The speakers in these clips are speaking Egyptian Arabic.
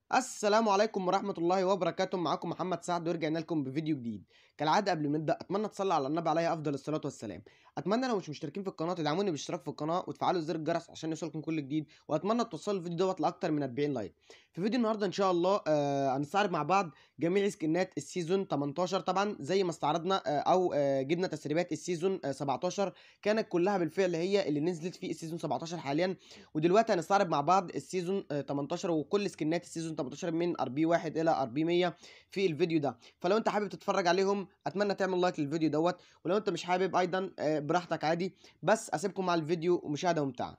السلام عليكم ورحمة الله وبركاته معاكم محمد سعد ورجعنا لكم بفيديو جديد كالعادة قبل ما نبدأ أتمنى تصلي على النبي عليه أفضل الصلاة والسلام أتمنى لو مش مشتركين في القناة تدعموني بالاشتراك في القناة وتفعلوا زر الجرس عشان يوصلكم كل جديد وأتمنى توصلوا الفيديو دوت لأكتر من 40 لايك في فيديو النهاردة إن شاء الله آه هنستعرض مع بعض جميع سكنات السيزون 18 طبعا زي ما استعرضنا آه أو آه جبنا تسريبات السيزون آه 17 كانت كلها بالفعل هي اللي نزلت في السيزون 17 حاليا ودلوقتي هنستعرض مع بعض السيزون آه 18 وكل سكنات السيزون 18 من ار بي 1 الى ار بي 100 في الفيديو ده فلو انت حابب تتفرج عليهم اتمنى تعمل لايك للفيديو دوت ولو انت مش حابب ايضا آه، براحتك عادي بس اسيبكم مع الفيديو ومشاهده ممتعه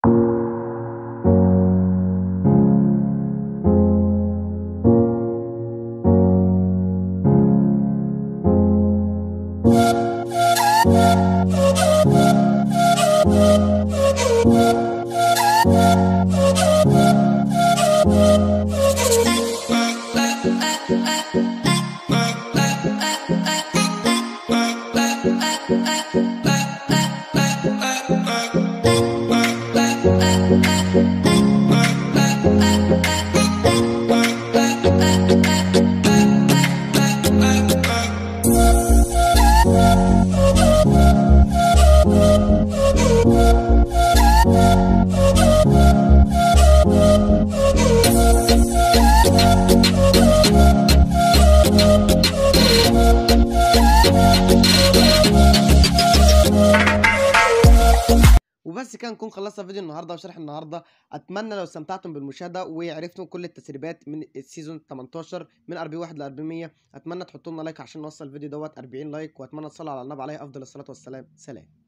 وبس كده نكون خلصنا فيديو النهارده وشرح النهارده اتمنى لو استمتعتم بالمشاهده وعرفتم كل التسريبات من السيزون 18 من ار بي 1 ل 100 اتمنى تحطوا لنا لايك عشان نوصل الفيديو دوت 40 لايك واتمنى تصلوا على النبي عليه افضل الصلاه والسلام سلام